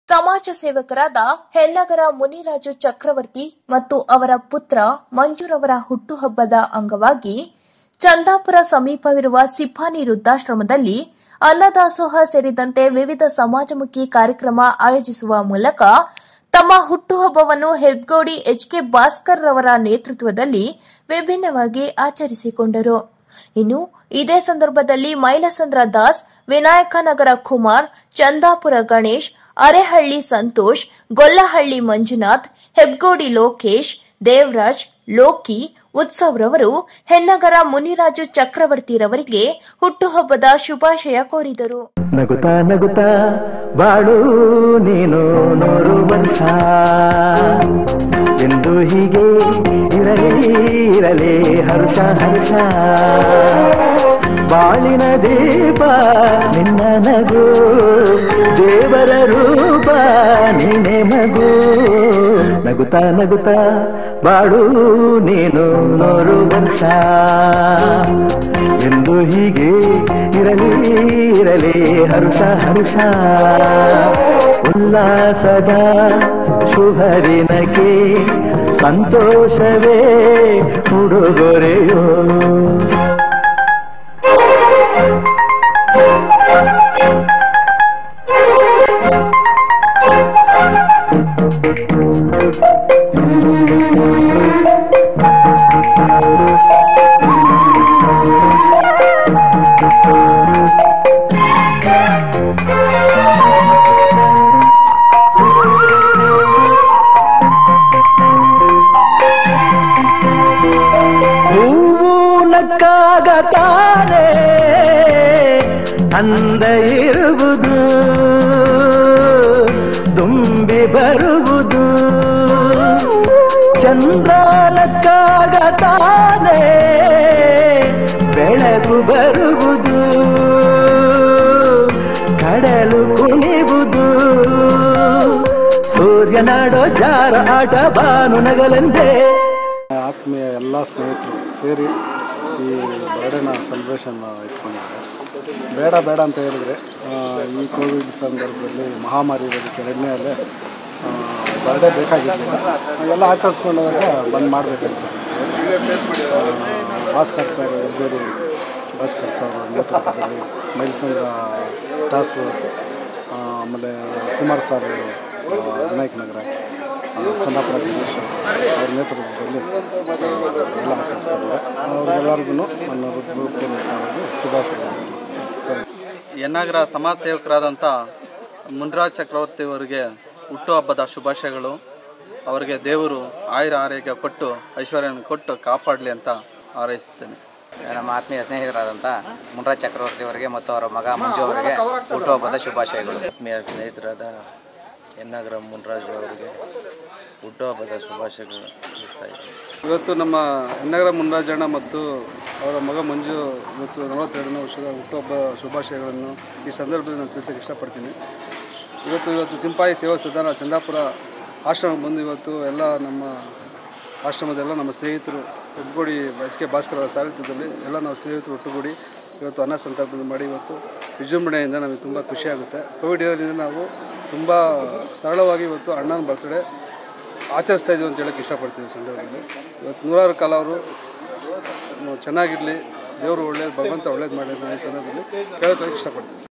ಸಮಾಜ ಸೇವಕರಾದ ಹೆನ್ನಗರ ಮುನಿರಾಜು ಚಕ್ರವರ್ತಿ ಮತ್ತು ಅವರ ಪುತ್ರ ಮಂಜುರವರ ಹುಟ್ಟುಹಬ್ಬದ ಅಂಗವಾಗಿ ಚಂದಾಪುರ ಸಮೀಪವಿರುವ ಸಿಪಾನಿ ವೃದ್ಧಾಶ್ರಮದಲ್ಲಿ ಅನ್ನದಾಸೋಹ ಸೇರಿದಂತೆ ವಿವಿಧ ಸಮಾಜಮುಖಿ ಕಾರ್ಯಕ್ರಮ ಆಯೋಜಿಸುವ ಮೂಲಕ ತಮ್ಮ ಹುಟ್ಟುಹಬ್ಬವನ್ನು ಹೆಬ್ಗೋಡಿ ಎಚ್ಕೆ ಭಾಸ್ಕರ್ ರವರ ನೇತೃತ್ವದಲ್ಲಿ ವಿಭಿನ್ನವಾಗಿ ಆಚರಿಸಿಕೊಂಡರು ಇನ್ನು ಇದೇ ಸಂದರ್ಭದಲ್ಲಿ ಮೈಲಸಂದ್ರ ದಾಸ್ ವಿನಾಯಕನಗರ ಕುಮಾರ್ ಚಂದಾಪುರ ಗಣೇಶ್ ಅರೆಹಳ್ಳಿ ಸಂತೋಷ್ ಗೊಲ್ಲಹಳ್ಳಿ ಮಂಜುನಾಥ್ ಹೆಬ್ಗೋಡಿ ಲೋಕೇಶ್ ದೇವರಾಜ್ ಲೋಕಿ ಉತ್ಸವ್ರವರು ಹೆನ್ನಗರ ಮುನಿರಾಜು ಚಕ್ರವರ್ತಿರವರಿಗೆ ಹುಟ್ಟುಹಬ್ಬದ ಶುಭಾಶಯ ಕೋರಿದರು ನಗುತ್ತಾ ನಗುತ್ತಾ ಬಾಳು ನೀನು ನೂರು ವರ್ಷ ಎಂದು ಹೀಗೆ ಇರಲಿ ಇರಲಿ ಹರ್ಷ ಹರ್ಷ ಬಾಳಿನ ದೀಪ ನಿನ್ನ ನಗು ದೇವರ ರೂಪ ನಿನ್ನೆ ಮಗು ನಗುತ್ತಾ ನಗುತ್ತಾ ಬಾಳು ನೀನು ನೂರು ವರ್ಷ ಎಂದು ಹೀಗೆ ಇರಲಿ ಇರಲಿ ಹರ್ಷ ಹರ್ಷ ಉಲ್ಲಾಸದ ಶುಭರಿನಕ್ಕೆ ಸಂತೋಷವೇ ಉಡುಗೊರೆಯೋ ಹೂವು ನಕ್ಕಾಗ ತಾನೇ ಅಂದ ಇರುವುದು ತುಂಬಿ ಬರುವುದು ಚಂದ್ರ ನಕ್ಕಾಗ ತಾನೇ ಬೆಳಕು ಬರುವುದು ಕಡಲು ಕುಣಿವುದು ಸೂರ್ಯನಾಡೋ ಜಾರ ಆಟ ಬಾನು ನಗಲೆಂದೇ ಆತ್ಮೀಯ ಎಲ್ಲ ಸ್ನೇಹಿತರು ಸೇರಿ ಈ ಬರ್ಡೇನ ಸೆಲೆಬ್ರೇಷನ್ ಇಟ್ಕೊಂಡಿದ್ದಾರೆ ಬೇಡ ಬೇಡ ಅಂತ ಹೇಳಿದ್ರೆ ಆ, ಈ ಕೋವಿಡ್ ಸಂದರ್ಭದಲ್ಲಿ ಮಹಾಮಾರಿ ಇರೋದಕ್ಕೆ ಎರಡನೇ ಅಲ್ಲೇ ಬರ್ಡೇ ಬೇಕಾಗಿರಲಿಲ್ಲ ಎಲ್ಲ ಆಚರಿಸ್ಕೊಂಡಾಗ ಬಂದ್ ಮಾಡಬೇಕಾಗಿತ್ತು ಭಾಸ್ಕರ್ ಸರ್ ಹೆಗ್ಗೋಡಿ ಭಾಸ್ಕರ್ ಸರ್ ನೇತೃತ್ವದಲ್ಲಿ ಮೈಲ್ಸಂದ್ರ ದಾಸು ಆ, ಆಮೇಲೆ ಕುಮಾರ್ ಸರ್ ಆ, ವಿನಾಯಕ್ ನಗರ ಆ, ಚಂದಾಪುರ ಗಣೇಶ್ ಅವ್ರ ನೇತೃತ್ವದಲ್ಲಿ ಆ, ಎಲ್ಲ ಆಚರಿಸಿದ್ದಾರೆ ಅವ್ರಿಗೆಲ್ಲರಿಗೂ ನನ್ನ ಹೃದಯಪೂರ್ವಕವಾಗಿ ಶುಭಾಶಯಗಳು ತಿಳಿಸ್ತೇನೆ ಯನ್ನಗರ ಸಮಾಜ ಸೇವಕರಾದಂಥ ಮುನ್ರಾಜ್ ಚಕ್ರವರ್ತಿ ಅವರಿಗೆ ಹುಟ್ಟುಹಬ್ಬದ ಶುಭಾಶಯಗಳು ಅವರಿಗೆ ದೇವರು ಆಯುರ ಆರೋಗ್ಯ ಕೊಟ್ಟು ಐಶ್ವರ್ಯವನ್ನು ಕೊಟ್ಟು ಕಾಪಾಡಲಿ ಅಂತ ಹಾರೈಸುತ್ತೇನೆ ನಮ್ಮ ಆತ್ಮೀಯ ಸ್ನೇಹಿತರಾದಂಥ ಮುನ್ರಾಜ್ ಚಕ್ರವರ್ತಿ ಅವರಿಗೆ ಮತ್ತು ಅವರ ಮಗ ಮಂಜು ಅವರಿಗೆ ಹುಟ್ಟುಹಬ್ಬದ ಶುಭಾಶಯಗಳು ಆತ್ಮೀಯ ಸ್ನೇಹಿತರಾದ ಎನ್ನಗರ ಮುನ್ರಾಜು ಅವರಿಗೆ ಹುಟ್ಟುಹಬ್ಬದ ಶುಭಾಶಯಗಳು ತಿಳಿಸ್ತಾ ಇದ್ದೀನಿ ಇವತ್ತು ನಮ್ಮ ಯನ್ನಗರ ಮುನ್ರಾಜಣ್ಣ ಮತ್ತು ಅವರ ಮಗ ಮಂಜು ಇವತ್ತು ನಲವತ್ತೆರಡನೇ ವರ್ಷದ ಹುಟ್ಟುಹಬ್ಬ ಶುಭಾಶಯಗಳನ್ನು ಈ ಸಂದರ್ಭದಲ್ಲಿ ನಾನು ತಿಳಿಸೋಕ್ಕೆ ಇಷ್ಟಪಡ್ತೀನಿ ಇವತ್ತು ಇವತ್ತು ಸಿಂಪಾಯಿ ಸೇವಾ ಸದನ ಚಂದಾಪುರ ಆಶ್ರಮಕ್ಕೆ ಬಂದು ಇವತ್ತು ಎಲ್ಲ ನಮ್ಮ ಆಶ್ರಮದೆಲ್ಲ ನಮ್ಮ ಸ್ನೇಹಿತರು ಒಟ್ಟುಗೂಡಿ ಎಚ್ ಕೆ ಭಾಸ್ಕರ್ ಅವರ ಸಾರಥ್ಯದಲ್ಲಿ ಎಲ್ಲ ನಾವು ಸ್ನೇಹಿತರು ಒಟ್ಟುಗೂಡಿ ಇವತ್ತು ಅನ್ನ ಸಂತರ್ಪಣೆ ಮಾಡಿ ಇವತ್ತು ವಿಜೃಂಭಣೆಯಿಂದ ನಮಗೆ ತುಂಬ ಖುಷಿಯಾಗುತ್ತೆ ಕೋವಿಡ್ ಇರೋದ್ರಿಂದ ನಾವು ತುಂಬ ಸರಳವಾಗಿ ಇವತ್ತು ಅಣ್ಣನ ಬರ್ತ್ಡೇ ಆಚರಿಸ್ತಾ ಇದ್ದೀವಿ ಅಂತ ಹೇಳಕ್ಕೆ ಇಷ್ಟಪಡ್ತೀವಿ ಈ ಸಂದರ್ಭದಲ್ಲಿ ಇವತ್ತು ನೂರಾರು ಕಾಲ ಅವರು ಚೆನ್ನಾಗಿರಲಿ ದೇವರು ಒಳ್ಳೇದು ಭಗವಂತ ಒಳ್ಳೇದು ಮಾಡಲಿ ಅಂತ ಈ ಸಂದರ್ಭದಲ್ಲಿ ಕೇಳೋಕ್ಕೆ ಇಷ್ಟಪಡ್ತೀನಿ